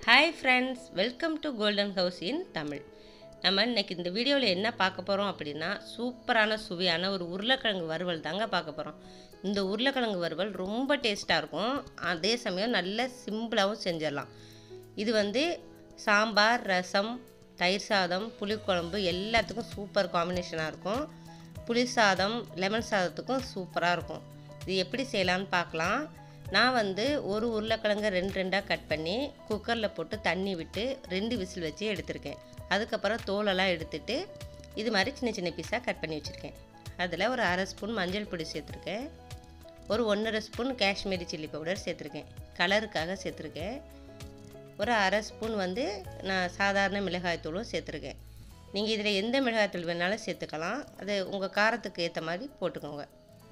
hi friends welcome to golden house in Tamil நம்ம இன்னைக்கு இந்த வீடியோவில் என்ன பார்க்க போகிறோம் அப்படின்னா சூப்பரான சுவையான ஒரு உருளைக்கிழங்கு வறுவல் தாங்க பார்க்க போகிறோம் இந்த உருளைக்கிழங்கு வறுவல் ரொம்ப டேஸ்ட்டாக இருக்கும் அதே சமயம் நல்ல சிம்பிளாகவும் செஞ்சிடலாம் இது வந்து சாம்பார் ரசம் தயிர் சாதம் புளிக்குழம்பு எல்லாத்துக்கும் சூப்பர் காம்பினேஷனாக இருக்கும் புளி சாதம் லெமன் சாதத்துக்கும் சூப்பராக இருக்கும் இது எப்படி செய்யலான்னு பார்க்கலாம் நான் வந்து ஒரு உருளைக்கிழங்க ரெண்டு ரெண்டாக கட் பண்ணி குக்கரில் போட்டு தண்ணி விட்டு ரெண்டு விசில் வச்சு எடுத்திருக்கேன் அதுக்கப்புறம் தோலெல்லாம் எடுத்துட்டு இது மாதிரி சின்ன சின்ன பீஸாக கட் பண்ணி வச்சுருக்கேன் அதில் ஒரு அரை ஸ்பூன் மஞ்சள் பொடி சேர்த்துருக்கேன் ஒரு ஒன்றரை ஸ்பூன் காஷ்மீரி சில்லி பவுடர் சேர்த்துருக்கேன் கலருக்காக சேர்த்துருக்கேன் ஒரு அரை ஸ்பூன் வந்து நான் சாதாரண மிளகாய்த்தூளும் சேர்த்துருக்கேன் நீங்கள் இதில் எந்த மிளகாய்த்தூள் வேணாலும் சேர்த்துக்கலாம் அது உங்கள் காரத்துக்கு ஏற்ற மாதிரி போட்டுக்கோங்க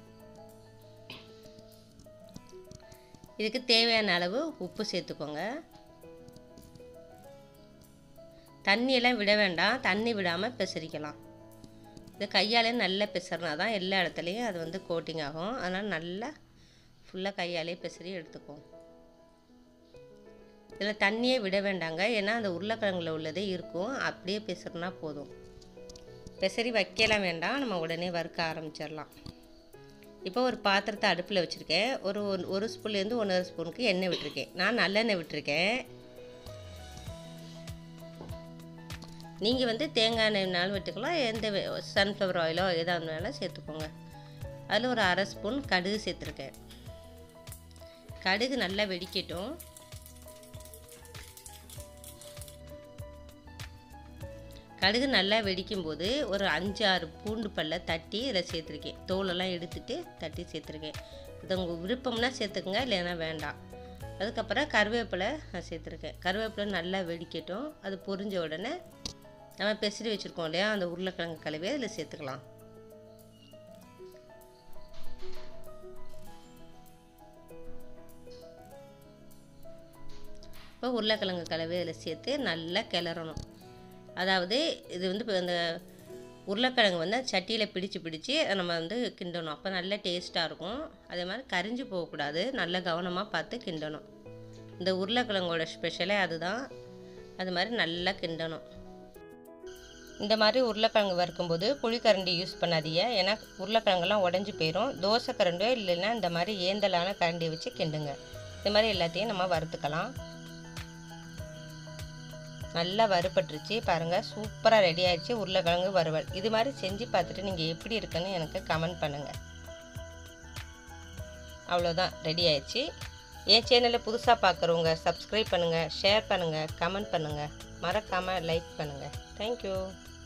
இதுக்கு தேவையான அளவு உப்பு சேர்த்துக்கோங்க தண்ணியெல்லாம் விட வேண்டாம் தண்ணி விடாமல் பிசறிக்கலாம் இது கையாலே நல்லா பிசறினா தான் எல்லா இடத்துலையும் அது வந்து கோட்டிங் ஆகும் அதனால் நல்லா ஃபுல்லாக கையாலே பிசறி எடுத்துக்குவோம் இதில் தண்ணியே விட வேண்டாங்க ஏன்னா அந்த உருளைக்கிழங்குல உள்ளதே இருக்கும் அப்படியே பிசறினா போதும் பிசறி வைக்கலாம் வேண்டாம் நம்ம உடனே வறுக்க ஆரம்பிச்சிடலாம் இப்போ ஒரு பாத்திரத்தை அடுப்பில் வச்சுருக்கேன் ஒரு ஒரு ஸ்பூன்லேருந்து ஒன்றரை ஸ்பூனுக்கு எண்ணெய் விட்டுருக்கேன் நான் நல்லெண்ணெய் விட்டுருக்கேன் நீங்கள் வந்து தேங்காய் எண்ணெய்னாலும் விட்டுக்கலாம் எந்த சன்ஃப்ளவர் ஆயிலோ எதாக இருந்தாலும் சேர்த்துக்கோங்க அதில் ஒரு அரை ஸ்பூன் கடுகு சேர்த்துருக்கேன் கடுகு நல்லா வெடிக்கட்டும் கடுகு நல்லா வெடிக்கும்போது ஒரு அஞ்சு ஆறு பூண்டு பல்ல தட்டி இதில் சேர்த்துருக்கேன் தோலெல்லாம் எடுத்துட்டு தட்டி சேர்த்துருக்கேன் இது உங்கள் விருப்பம்னா சேர்த்துக்குங்க இல்லைன்னா வேண்டாம் அதுக்கப்புறம் கருவேப்பிலை நான் சேர்த்துருக்கேன் கருவேப்பிலை நல்லா வெடிக்கட்டும் அது பொரிஞ்ச உடனே நம்ம பெசரி வச்சுருக்கோம் இல்லையா அந்த உருளைக்கிழங்கு கலவையை அதில் சேர்த்துக்கலாம் இப்போ உருளைக்கிழங்கு கலவையை அதில் சேர்த்து நல்லா கிளறணும் அதாவது இது வந்து இப்போ இந்த உருளைக்கிழங்கு வந்து சட்டியில் பிடிச்சு பிடிச்சி நம்ம வந்து கிண்டணும் அப்போ நல்ல டேஸ்ட்டாக இருக்கும் அதே மாதிரி கரிஞ்சு போகக்கூடாது நல்ல கவனமாக பார்த்து கிண்டணும் இந்த உருளைக்கிழங்கோட ஸ்பெஷலே அதுதான் அது மாதிரி நல்லா கிண்டணும் இந்த மாதிரி உருளைக்கிழங்கு வறுக்கும்போது புளிக்கரண்டி யூஸ் பண்ணாதீங்க ஏன்னா உருளைக்கிழங்கெல்லாம் உடஞ்சி போயிடும் தோசை கரண்டியோ இல்லைன்னா இந்த மாதிரி ஏந்தலான கரண்டியை வச்சு கிண்டுங்க இது மாதிரி எல்லாத்தையும் நம்ம வறுத்துக்கலாம் நல்லா வறுபட்டுருச்சு பாருங்கள் சூப்பராக ரெடி ஆயிடுச்சு உருளைக்கிழங்கு வறுவல் இது மாதிரி செஞ்சு பார்த்துட்டு நீங்கள் எப்படி இருக்குன்னு எனக்கு கமெண்ட் பண்ணுங்கள் அவ்வளோதான் ரெடி ஆயிடுச்சு என் சேனலை புதுசாக பார்க்குறவங்க சப்ஸ்கிரைப் பண்ணுங்கள் ஷேர் பண்ணுங்கள் கமெண்ட் பண்ணுங்கள் மறக்காமல் லைக் பண்ணுங்கள் தேங்க்யூ